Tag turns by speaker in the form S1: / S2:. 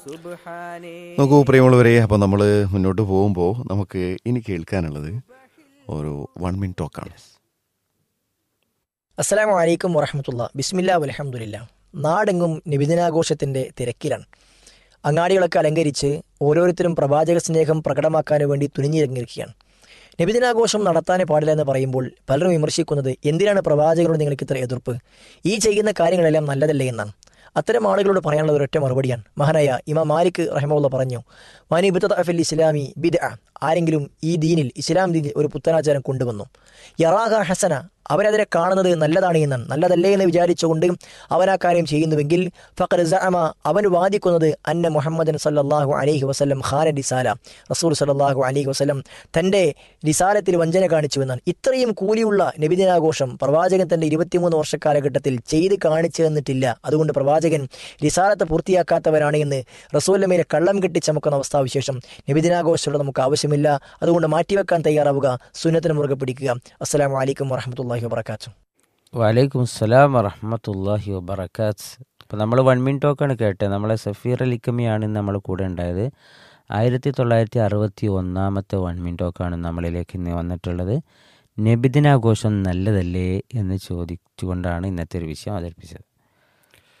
S1: നോക്കൂ പ്രിയമുള്ളവരെ അപ്പോൾ നമ്മൾ മുന്നോട്ട് പോകുമ്പോൾ നമുക്ക് ഇനി കേൾക്കാനുള്ളത് ഒരു വൺ മിനിറ്റ് ടോക്കാണ്
S2: അസ്സലാമു അലൈക്കും വറഹമത്തുള്ള ബിസ്മില്ലാ വലഹമുല്ല നാടെങ്ങും നിബിദിനാഘോഷത്തിൻ്റെ തിരക്കിലാണ് അങ്ങാടികളൊക്കെ അലങ്കരിച്ച് ഓരോരുത്തരും പ്രവാചക സ്നേഹം പ്രകടമാക്കാൻ വേണ്ടി തുനിഞ്ഞിറങ്ങിയിരിക്കുകയാണ് നബിദിനാഘോഷം നടത്താനേ പാടില്ല എന്ന് പറയുമ്പോൾ പലരും വിമർശിക്കുന്നത് എന്തിനാണ് പ്രവാചകരോട് നിങ്ങൾക്ക് ഇത്ര എതിർപ്പ് ഈ ചെയ്യുന്ന കാര്യങ്ങളെല്ലാം നല്ലതല്ലേ എന്നാണ് അത്തരം ആളുകളോട് പറയാനുള്ള ഒരൊറ്റ മറുപടിയാണ് മഹാനായ ഇമാം മാലിക് റഹ്മുള്ള പറഞ്ഞു മാനി ബിത്തഫിൽ ഇസ്ലാമി ബിദ് ആരെങ്കിലും ഈ ദീനിൽ ഇസ്ലാം ദീനിൽ ഒരു പുത്തനാചാരം കൊണ്ടുവന്നു യറാഹ ഹസന അവരതിനെ കാണുന്നത് നല്ലതാണ് എന്നാണ് നല്ലതല്ലേ എന്ന് വിചാരിച്ചുകൊണ്ട് അവൻ ആ കാര്യം ചെയ്യുന്നുവെങ്കിൽ ഫഖർ സഅമ അവൻ വാദിക്കുന്നത് അന്ന മുഹമ്മദൻ സല്ലല്ലാഹു അലൈഹി വസല്ലം ഖാന രിസാല റസൂൽ സല്ലല്ലാഹു അലൈഹി വസല്ലം തൻ്റെ രിസാലത്തിൽ വഞ്ചന കാണിച്ചു എന്നാണ് ഇത്രയും കൂലിയുള്ള നബിദിനാഘോഷം പ്രവാചകൻ തൻ്റെ ഇരുപത്തിമൂന്ന് വർഷ കാലഘട്ടത്തിൽ ചെയ്ത് കാണിച്ചു തന്നിട്ടില്ല അതുകൊണ്ട് പ്രവാചകൻ റിസാലത്ത് പൂർത്തിയാക്കാത്തവരാണ് എന്ന് റസൂല്ലമയിലെ കള്ളം കെട്ടി ചമക്കുന്ന അവസ്ഥാവിശേഷം നബിദിനാഘോഷത്തോടെ നമുക്ക് ആവശ്യമില്ല അതുകൊണ്ട് മാറ്റിവെക്കാൻ തയ്യാറാവുക സുന്നത്തിന് മുറുകെ പിടിക്കുക അസ്സലാമു അലൈക്കും വറഹമത്തല്ലാഹി വബർക്കാത്തു
S3: വലൈക്കും സ്സലാം വറഹമത്തല്ലാഹി വബർക്കാത്ത് അപ്പോൾ നമ്മൾ വൺ മിനിറ്റ് ടോക്കാണ് കേട്ടത് നമ്മളെ സഫീർ അലിക്കമിയാണ് നമ്മൾ കൂടെ ഉണ്ടായത് ആയിരത്തി തൊള്ളായിരത്തി അറുപത്തി ഒന്നാമത്തെ വൺ മിനിറ്റ് ടോക്കാണ് നമ്മളിലേക്ക് ഇന്ന് വന്നിട്ടുള്ളത് നബിദിനാഘോഷം നല്ലതല്ലേ എന്ന് ചോദിച്ചുകൊണ്ടാണ് ഇന്നത്തെ ഒരു വിഷയം അവതരിപ്പിച്ചത്